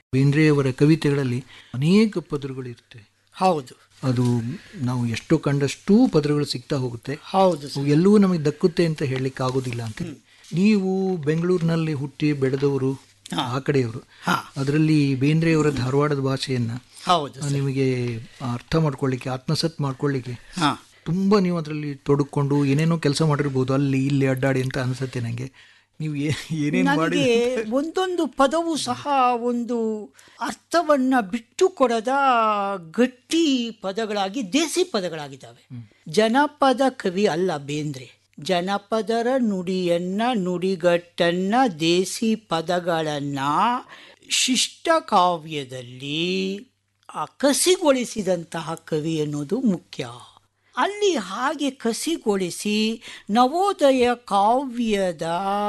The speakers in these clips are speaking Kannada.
ಬೇಂದ್ರೆಯವರ ಕವಿತೆಗಳಲ್ಲಿ ಅನೇಕ ಪದರುಗಳಿರುತ್ತೆ ಹೌದು ಅದು ನಾವು ಎಷ್ಟೋ ಕಂಡಷ್ಟು ಪದರುಗಳು ಸಿಗ್ತಾ ಹೋಗುತ್ತೆ ಹೌದು ಅವು ಎಲ್ಲವೂ ನಮಗೆ ದಕ್ಕುತ್ತೆ ಅಂತ ಹೇಳಲಿಕ್ಕೆ ಆಗೋದಿಲ್ಲ ಅಂತ ನೀವು ಬೆಂಗಳೂರಿನಲ್ಲಿ ಹುಟ್ಟಿ ಬೆಳೆದವರು ಆ ಕಡೆಯವರು ಹಾ. ಅದರಲ್ಲಿ ಬೇಂದ್ರೆಯವರ ಧಾರವಾಡದ ಭಾಷೆಯನ್ನ ಹೌದು ಆ, ನಿಮಗೆ ಅರ್ಥ ಮಾಡ್ಕೊಳ್ಳಿಕ್ಕೆ ಆತ್ಮಸತ್ ಮಾಡ್ಕೊಳ್ಳಿಕ್ಕೆ ಹಾ ತುಂಬಾ ನೀವು ಅದರಲ್ಲಿ ತೊಡಕೊಂಡು ಏನೇನೋ ಕೆಲಸ ಮಾಡಿರ್ಬೋದು ಅಲ್ಲಿ ಇಲ್ಲಿ ಅಡ್ಡಾಡಿ ಅಂತ ಅನ್ಸುತ್ತೆ ನನಗೆ ನೀವು ಏ- ಏನೇನ್ ಮಾಡಿ ನನಗೆ ಒಂದೊಂದು ಪದವು ಸಹ ಒಂದು ಅರ್ಥವನ್ನ ಬಿಟ್ಟು ಕೊಡದ ಗಟ್ಟಿ ಪದಗಳಾಗಿ ದೇಸಿ ಪದಗಳಾಗಿದ್ದಾವೆ ಜನಪದ ಕವಿ ಅಲ್ಲ ಬೇಂದ್ರೆ ಜನಪದರ ನುಡಿಯನ್ನ ನುಡಿಗಟ್ಟನ್ನ ದೇಸಿ ಪದಗಳನ್ನ ಶಿಷ್ಟ ಕಾವ್ಯದಲ್ಲಿ ಆ ಕಸಿಗೊಳಿಸಿದಂತಹ ಕವಿ ಅನ್ನೋದು ಮುಖ್ಯ ಅಲ್ಲಿ ಹಾಗೆ ಕಸಿಗೊಳಿಸಿ ನವೋದಯ ಕಾವ್ಯದ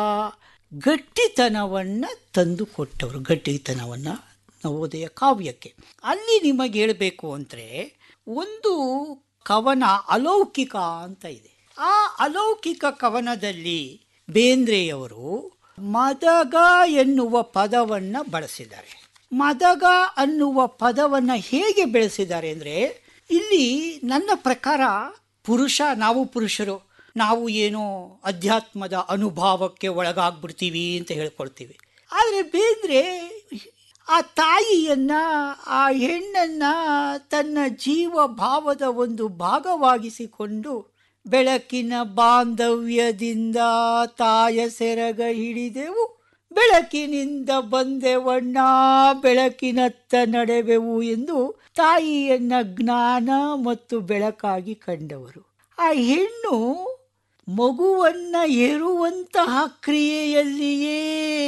ಗಟ್ಟಿತನವನ್ನು ತಂದು ಕೊಟ್ಟವರು ಗಟ್ಟಿತನವನ್ನು ನವೋದಯ ಕಾವ್ಯಕ್ಕೆ ಅಲ್ಲಿ ನಿಮಗೆ ಹೇಳಬೇಕು ಅಂದರೆ ಒಂದು ಕವನ ಅಲೌಕಿಕ ಅಂತ ಇದೆ ಆ ಅಲೌಕಿಕ ಕವನದಲ್ಲಿ ಬೇಂದ್ರೆಯವರು ಮದಗ ಎನ್ನುವ ಪದವನ್ನು ಬಳಸಿದ್ದಾರೆ ಮದಗ ಅನ್ನುವ ಪದವನ್ನು ಹೇಗೆ ಬೆಳೆಸಿದ್ದಾರೆ ಅಂದರೆ ಇಲ್ಲಿ ನನ್ನ ಪ್ರಕಾರ ಪುರುಷ ನಾವು ಪುರುಷರು ನಾವು ಏನೋ ಅಧ್ಯಾತ್ಮದ ಅನುಭವಕ್ಕೆ ಒಳಗಾಗ್ಬಿಡ್ತೀವಿ ಅಂತ ಹೇಳ್ಕೊಳ್ತೀವಿ ಆದರೆ ಬೇಂದ್ರೆ ಆ ತಾಯಿಯನ್ನ ಆ ಹೆಣ್ಣನ್ನ ತನ್ನ ಜೀವ ಭಾವದ ಒಂದು ಭಾಗವಾಗಿಸಿಕೊಂಡು ಬೆಳಕಿನ ಬಾಂಧವ್ಯದಿಂದ ತಾಯ ಸೆರಗ ಹಿಡಿದೆವು ಬೆಳಕಿನಿಂದ ಬಂದೆವಣ್ಣ ಬೆಳಕಿನತ್ತ ನಡೆವೆವು ಎಂದು ತಾಯಿಯನ್ನ ಜ್ಞಾನ ಮತ್ತು ಬೆಳಕಾಗಿ ಕಂಡವರು ಆ ಹೆಣ್ಣು ಮಗುವನ್ನ ಏರುವಂತಹ ಕ್ರಿಯೆಯಲ್ಲಿಯೇ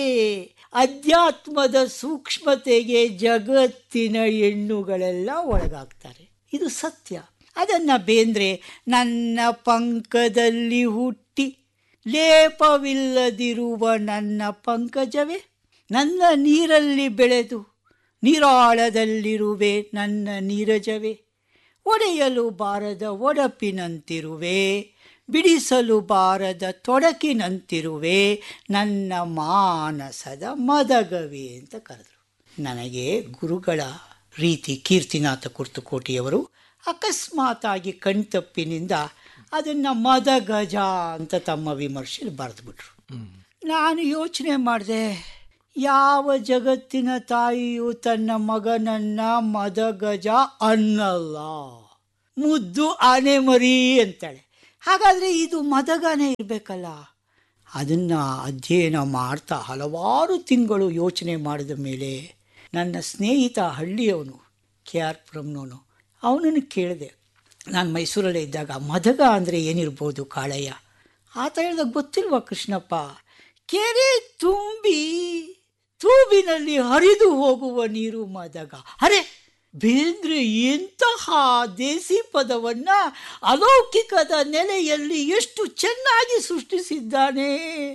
ಅಧ್ಯಾತ್ಮದ ಸೂಕ್ಷ್ಮತೆಗೆ ಜಗತ್ತಿನ ಹೆಣ್ಣುಗಳೆಲ್ಲ ಒಳಗಾಗ್ತಾರೆ ಇದು ಸತ್ಯ ಅದನ್ನ ಬೇಂದ್ರೆ ನನ್ನ ಪಂಕದಲ್ಲಿ ಹುಟ್ಟಿ ಲೇಪವಿಲ್ಲದಿರುವ ನನ್ನ ಪಂಕಜವೇ ನನ್ನ ನೀರಲ್ಲಿ ಬೆಳೆದು ನೀರಾಳದಲ್ಲಿರುವೆ ನನ್ನ ನೀರಜವೇ ಒಡೆಯಲು ಬಾರದ ಒಡಪಿನಂತಿರುವೆ ಬಿಡಿಸಲು ಬಾರದ ತೊಡಕಿನಂತಿರುವೆ ನನ್ನ ಮಾನಸದ ಮದಗವೇ ಅಂತ ಕರೆದರು ನನಗೆ ಗುರುಗಳ ರೀತಿ ಕೀರ್ತಿನಾಥ ಕುರ್ತುಕೋಟಿಯವರು ಅಕಸ್ಮಾತಾಗಿ ಕಣ್ತಪ್ಪಿನಿಂದ ಅದನ್ನು ಮದಗಜ ಅಂತ ತಮ್ಮ ವಿಮರ್ಶೆಯಲ್ಲಿ ಬರೆದ್ಬಿಟ್ರು ನಾನು ಯೋಚನೆ ಮಾಡಿದೆ ಯಾವ ಜಗತ್ತಿನ ತಾಯಿಯು ತನ್ನ ಮಗನನ್ನ ಮದಗಜ ಅನ್ನಲ್ಲ ಮುದ್ದು ಆನೆ ಮರಿ ಅಂತಾಳೆ ಹಾಗಾದರೆ ಇದು ಮದಗನೇ ಇರಬೇಕಲ್ಲ ಅದನ್ನು ಅಧ್ಯಯನ ಮಾಡ್ತಾ ಹಲವಾರು ತಿಂಗಳು ಯೋಚನೆ ಮಾಡಿದ ಮೇಲೆ ನನ್ನ ಸ್ನೇಹಿತ ಹಳ್ಳಿಯವನು ಕೆ ಆರ್ ಪುರಂನವನು ಅವನನ್ನು ಕೇಳಿದೆ ನಾನು ಮೈಸೂರಲ್ಲೇ ಇದ್ದಾಗ ಮದಗ ಅಂದರೆ ಏನಿರ್ಬೋದು ಕಾಳಯ್ಯ ಆತ ಹೇಳಿದಾಗ ಗೊತ್ತಿಲ್ವಾ ಕೃಷ್ಣಪ್ಪ ಕೆರೆ ತುಂಬಿ ತೂಬಿನಲ್ಲಿ ಹರಿದು ಹೋಗುವ ನೀರು ಮದಗ ಅರೆ ಬೇಂದ್ರೆ ಎಂತಹ ದೇಸಿ ಪದವನ್ನ ಅಲೌಕಿಕದ ನೆಲೆಯಲ್ಲಿ ಎಷ್ಟು ಚೆನ್ನಾಗಿ ಸೃಷ್ಟಿಸಿದ್ದಾನೆ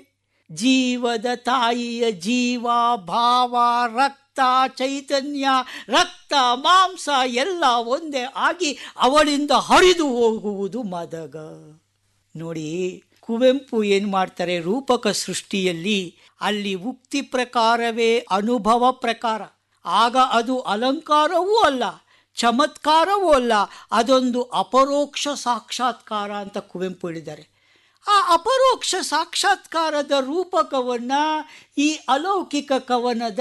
ಜೀವದ ತಾಯಿಯ ಜೀವ ಭಾವ ರಕ್ತ ಚೈತನ್ಯ ರಕ್ತ ಮಾಂಸ ಎಲ್ಲ ಒಂದೇ ಆಗಿ ಅವಳಿಂದ ಹರಿದು ಹೋಗುವುದು ಮದಗ ನೋಡಿ ಕುವೆಂಪು ಏನು ಮಾಡ್ತಾರೆ ರೂಪಕ ಸೃಷ್ಟಿಯಲ್ಲಿ ಅಲ್ಲಿ ಉಕ್ತಿ ಪ್ರಕಾರವೇ ಅನುಭವ ಪ್ರಕಾರ ಆಗ ಅದು ಅಲಂಕಾರವೂ ಅಲ್ಲ ಚಮತ್ಕಾರವೂ ಅಲ್ಲ ಅದೊಂದು ಅಪರೋಕ್ಷ ಸಾಕ್ಷಾತ್ಕಾರ ಅಂತ ಕುವೆಂಪು ಹೇಳಿದ್ದಾರೆ ಆ ಅಪರೋಕ್ಷ ಸಾಕ್ಷಾತ್ಕಾರದ ರೂಪಕವನ್ನ ಈ ಅಲೌಕಿಕ ಕವನದ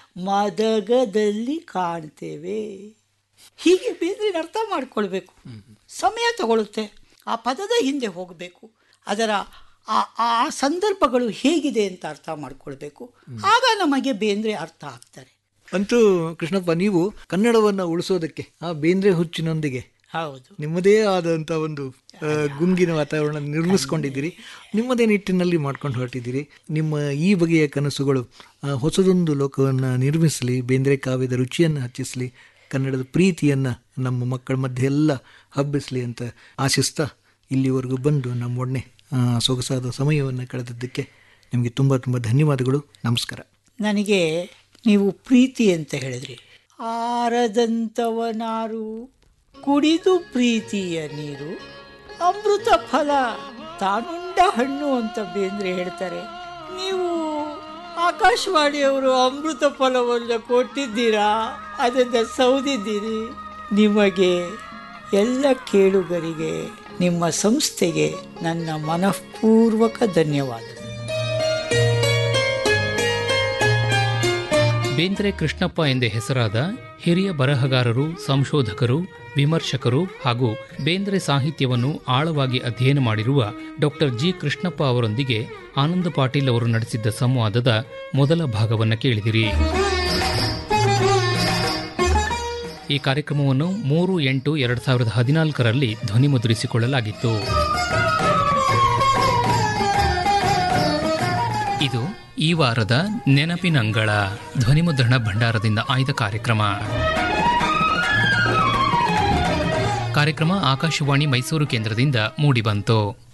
ಮದಗದಲ್ಲಿ ಕಾಣ್ತೇವೆ ಹೀಗೆ ಬೇರೆ ಅರ್ಥ ಮಾಡ್ಕೊಳ್ಬೇಕು ಸಮಯ ತಗೊಳುತ್ತೆ ಆ ಪದದ ಹಿಂದೆ ಹೋಗಬೇಕು ಅದರ ಆ ಆ ಸಂದರ್ಭಗಳು ಹೇಗಿದೆ ಅಂತ ಅರ್ಥ ಮಾಡ್ಕೊಳ್ಬೇಕು ಆಗ ನಮಗೆ ಬೇಂದ್ರೆ ಅರ್ಥ ಆಗ್ತಾರೆ ಅಂತೂ ಕೃಷ್ಣಪ್ಪ ನೀವು ಕನ್ನಡವನ್ನ ಉಳಿಸೋದಕ್ಕೆ ಆ ಬೇಂದ್ರೆ ಹುಚ್ಚಿನೊಂದಿಗೆ ಹೌದು ನಿಮ್ಮದೇ ಆದಂಥ ಒಂದು ಆ, ಗುಂಗಿನ ವಾತಾವರಣ ನಿರ್ಮಿಸ್ಕೊಂಡಿದ್ದೀರಿ ನಿಮ್ಮದೇ ನಿಟ್ಟಿನಲ್ಲಿ ಮಾಡ್ಕೊಂಡು ಹೊರಟಿದ್ದೀರಿ ನಿಮ್ಮ ಈ ಬಗೆಯ ಕನಸುಗಳು ಆ, ಹೊಸದೊಂದು ಲೋಕವನ್ನು ನಿರ್ಮಿಸಲಿ ಬೇಂದ್ರೆ ಕಾವ್ಯದ ರುಚಿಯನ್ನು ಹಚ್ಚಿಸಲಿ ಕನ್ನಡದ ಪ್ರೀತಿಯನ್ನು ನಮ್ಮ ಮಕ್ಕಳ ಮಧ್ಯೆ ಎಲ್ಲ ಹಬ್ಬಿಸಲಿ ಅಂತ ಆಶಿಸ್ತಾ ಇಲ್ಲಿವರೆಗೂ ಬಂದು ನಮ್ಮೊಡನೆ ಆ, ಸೊಗಸಾದ ಸಮಯವನ್ನು ಕಳೆದಿದ್ದಕ್ಕೆ ನಿಮಗೆ ತುಂಬ ತುಂಬ ಧನ್ಯವಾದಗಳು ನಮಸ್ಕಾರ ನನಗೆ ನೀವು ಪ್ರೀತಿ ಅಂತ ಹೇಳಿದ್ರಿ ಆರದಂತವನಾರು ಕುಡಿದು ಪ್ರೀತಿಯ ನೀರು ಅಮೃತ ಫಲ ತಾನುಂಡ ಹಣ್ಣು ಅಂತ ಬೇಂದ್ರೆ ಹೇಳ್ತಾರೆ ನೀವು ಆ ಆಕಾಶವಾಣಿಯವರು ಅಮೃತ ಫಲವನ್ನು ಕೊಟ್ಟಿದ್ದೀರಾ ಅದನ್ನು ಸೌದಿದ್ದೀರಿ ನಿಮಗೆ ಎಲ್ಲ ಕೇಳುಗರಿಗೆ ನಿಮ್ಮ ಸಂಸ್ಥೆಗೆ ನನ್ನ ಮನಃಪೂರ್ವಕ ಧನ್ಯವಾದಗಳು ಬೇಂದ್ರೆ ಕೃಷ್ಣಪ್ಪ ಎಂದೇ ಹೆಸರಾದ ಹಿರಿಯ ಬರಹಗಾರರು ಸಂಶೋಧಕರು ವಿಮರ್ಶಕರು ಹಾಗೂ ಬೇಂದ್ರೆ ಸಾಹಿತ್ಯವನ್ನು ಆಳವಾಗಿ ಅಧ್ಯಯನ ಮಾಡಿರುವ ಡಾಕ್ಟರ್ ಜಿ ಕೃಷ್ಣಪ್ಪ ಅವರೊಂದಿಗೆ ಆನಂದ ಪಾಟೀಲ್ ಅವರು ನಡೆಸಿದ್ದ ಸಂವಾದದ ಮೊದಲ ಭಾಗವನ್ನು ಕೇಳಿದಿರಿ ಈ ಕಾರ್ಯಕ್ರಮವನ್ನು ಮೂರು ಎಂಟು ಎರಡು ಸಾವಿರದ ಹದಿನಾಲ್ಕರಲ್ಲಿ ಧ್ವನಿಮುದ್ರಿಸಿಕೊಳ್ಳಲಾಗಿತ್ತು ಇದು ಈ ವಾರದ ನೆನಪಿನಂಗಳ ಧ್ವನಿಮುದ್ರಣ ಭಂಡಾರದಿಂದ ಆಯ್ದ ಕಾರ್ಯಕ್ರಮ ಕಾರ್ಯಕ್ರಮ ಆಕಾಶವಾಣಿ ಮೈಸೂರು ಕೇಂದ್ರದಿಂದ ಮೂಡಿಬಂತು